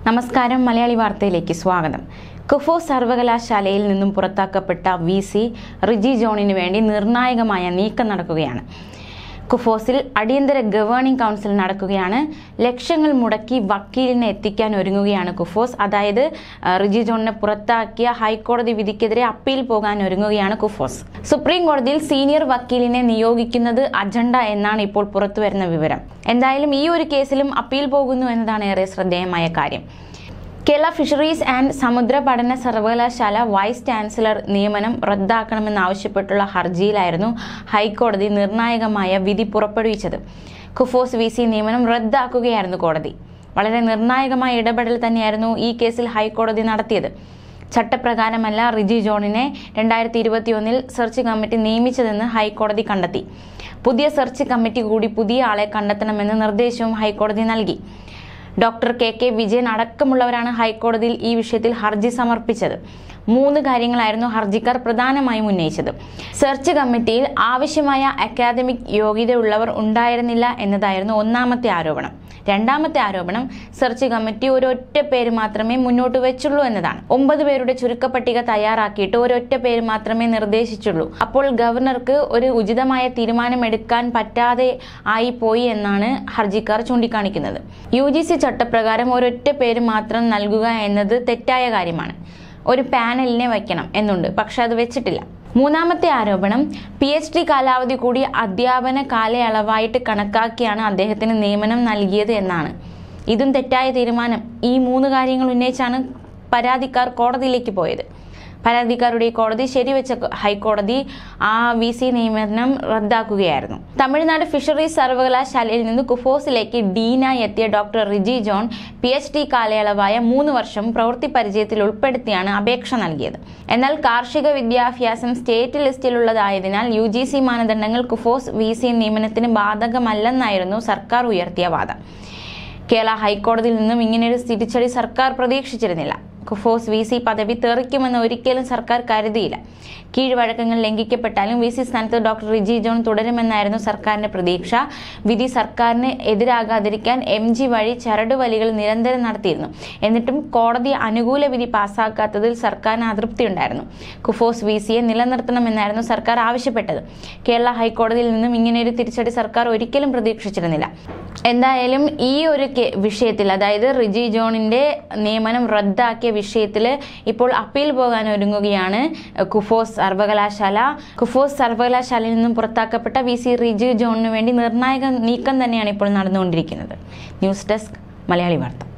നമസ്കാരം മലയാളി വാർത്തയിലേക്ക് സ്വാഗതം കുഫോ സർവകലാശാലയിൽ നിന്നും പുറത്താക്കപ്പെട്ട വി സി റിജി ജോണിന് വേണ്ടി നിർണായകമായ നീക്കം നടക്കുകയാണ് കുഫോസിൽ അടിയന്തര ഗവേണിംഗ് കൗൺസിൽ നടക്കുകയാണ് ലക്ഷങ്ങൾ മുടക്കി വക്കീലിനെ എത്തിക്കാൻ ഒരുങ്ങുകയാണ് കുഫോസ് അതായത് ആ, റിജി ജോണിനെ പുറത്താക്കിയ ഹൈക്കോടതി വിധിക്കെതിരെ അപ്പീൽ പോകാൻ ഒരുങ്ങുകയാണ് കുഫോസ് സുപ്രീം കോടതിയിൽ സീനിയർ വക്കീലിനെ നിയോഗിക്കുന്നത് അജണ്ട എന്നാണ് ഇപ്പോൾ പുറത്തുവരുന്ന വിവരം എന്തായാലും ഈ ഒരു കേസിലും അപ്പീൽ പോകുന്നു എന്നതാണ് ഏറെ ശ്രദ്ധേയമായ കാര്യം കേരള ഫിഷറീസ് ആൻഡ് സമുദ്ര പഠന സർവകലാശാല വൈസ് ചാൻസലർ നിയമനം റദ്ദാക്കണമെന്നാവശ്യപ്പെട്ടുള്ള ഹർജിയിലായിരുന്നു ഹൈക്കോടതി നിർണായകമായ വിധി പുറപ്പെടുവിച്ചത് കുഫോസ് വി സി നിയമനം റദ്ദാക്കുകയായിരുന്നു കോടതി വളരെ നിർണായകമായ ഇടപെടൽ തന്നെയായിരുന്നു ഈ കേസിൽ ഹൈക്കോടതി നടത്തിയത് ചട്ടപ്രകാരമല്ല റിജി ജോണിനെ രണ്ടായിരത്തി ഇരുപത്തിയൊന്നിൽ സെർച്ച് കമ്മിറ്റി നിയമിച്ചതെന്ന് ഹൈക്കോടതി കണ്ടെത്തി പുതിയ സെർച്ച് കമ്മിറ്റി കൂടി പുതിയ ആളെ കണ്ടെത്തണമെന്ന് നിർദ്ദേശവും ഹൈക്കോടതി നൽകി ഡോക്ടർ കെ കെ വിജയൻ അടക്കമുള്ളവരാണ് ഹൈക്കോടതിയിൽ ഈ വിഷയത്തിൽ ഹർജി സമർപ്പിച്ചത് മൂന്ന് കാര്യങ്ങളായിരുന്നു ഹർജിക്കാർ പ്രധാനമായും ഉന്നയിച്ചത് സെർച്ച് കമ്മിറ്റിയിൽ ആവശ്യമായ അക്കാദമിക് യോഗ്യതയുള്ളവർ ഉണ്ടായിരുന്നില്ല എന്നതായിരുന്നു ഒന്നാമത്തെ ആരോപണം രണ്ടാമത്തെ ആരോപണം സെർച്ച് കമ്മിറ്റി ഒരൊറ്റ പേര് മാത്രമേ മുന്നോട്ട് വെച്ചുള്ളൂ എന്നതാണ് ഒമ്പത് പേരുടെ ചുരുക്കപ്പട്ടിക തയ്യാറാക്കിയിട്ട് ഒരൊറ്റ പേര് മാത്രമേ നിർദ്ദേശിച്ചുള്ളൂ അപ്പോൾ ഗവർണർക്ക് ഒരു ഉചിതമായ തീരുമാനം എടുക്കാൻ പറ്റാതെ ആയി പോയി എന്നാണ് ഹർജിക്കാർ ചൂണ്ടിക്കാണിക്കുന്നത് യു ജി സി ചട്ടപ്രകാരം ഒരൊറ്റ പേര് മാത്രം നൽകുക എന്നത് തെറ്റായ കാര്യമാണ് ഒരു പാനലിനെ വയ്ക്കണം എന്നുണ്ട് പക്ഷെ അത് വെച്ചിട്ടില്ല മൂന്നാമത്തെ ആരോപണം പി എച്ച് ഡി കാലാവധി കൂടി അധ്യാപന കാലയളവായിട്ട് കണക്കാക്കിയാണ് അദ്ദേഹത്തിന് നിയമനം നൽകിയത് എന്നാണ് ഇതും തെറ്റായ തീരുമാനം ഈ മൂന്ന് കാര്യങ്ങൾ ഉന്നയിച്ചാണ് പരാതിക്കാർ കോടതിയിലേക്ക് പോയത് പരാതിക്കാരുടെ ഈ കോടതി ശരിവെച്ച ഹൈക്കോടതി ആ വി സി നിയമനം റദ്ദാക്കുകയായിരുന്നു തമിഴ്നാട് ഫിഷറീസ് സർവകലാശാലയിൽ നിന്ന് കുഫോസിലേക്ക് ഡീനായി എത്തിയ doctor Riji John P H D കാലയളവായ മൂന്ന് വർഷം പ്രവൃത്തി പരിചയത്തിൽ ഉൾപ്പെടുത്തിയാണ് അപേക്ഷ നൽകിയത് എന്നാൽ കാർഷിക വിദ്യാഭ്യാസം സ്റ്റേറ്റ് ലിസ്റ്റിലുള്ളതായതിനാൽ യു ജി സി മാനദണ്ഡങ്ങൾ കുഫോസ് വി സി നിയമനത്തിന് ബാധകമല്ലെന്നായിരുന്നു സർക്കാർ ഉയർത്തിയ വാദം കേരള ഹൈക്കോടതിയിൽ നിന്നും ഇങ്ങനെയൊരു തിരിച്ചടി സർക്കാർ പ്രതീക്ഷിച്ചിരുന്നില്ല കുഫോസ് വി സി പദവി തെറിക്കുമെന്ന് ഒരിക്കലും സർക്കാർ കരുതിയില്ല കീഴ്വഴക്കങ്ങൾ ലംഘിക്കപ്പെട്ടാലും വി സി സ്ഥാനത്ത് ഡോക്ടർ റിജി ജോൺ തുടരുമെന്നായിരുന്നു സർക്കാരിന്റെ പ്രതീക്ഷ വിധി സർക്കാരിന് എതിരാകാതിരിക്കാൻ എം ജി വഴി ചരടുവലികൾ നിരന്തരം നടത്തിയിരുന്നു എന്നിട്ടും കോടതി അനുകൂല വിധി പാസ്സാക്കാത്തതിൽ സർക്കാരിന് അതൃപ്തിയുണ്ടായിരുന്നു കുഫോസ് വി സിയെ നിലനിർത്തണമെന്നായിരുന്നു സർക്കാർ ആവശ്യപ്പെട്ടത് കേരള ഹൈക്കോടതിയിൽ നിന്നും ഇങ്ങനെയൊരു തിരിച്ചടി സർക്കാർ ഒരിക്കലും പ്രതീക്ഷിച്ചിരുന്നില്ല എന്തായാലും ഈ ഒരു കെ- വിഷയത്തിൽ അതായത് റിജി ജോണിന്റെ നിയമനം റദ്ദാക്കിയ വിഷയത്തിൽ ഇപ്പോൾ അപ്പീൽ പോകാൻ ഒരുങ്ങുകയാണ് കുഫോസ് സർവകലാശാല കുഫോസ് സർവകലാശാലയിൽ നിന്നും പുറത്താക്കപ്പെട്ട വി സി റിജി ജോണിന് വേണ്ടി നിർണായക നീക്കം തന്നെയാണ് ഇപ്പോൾ നടന്നുകൊണ്ടിരിക്കുന്നത് ന്യൂസ് ഡെസ്ക് മലയാളി വാർത്ത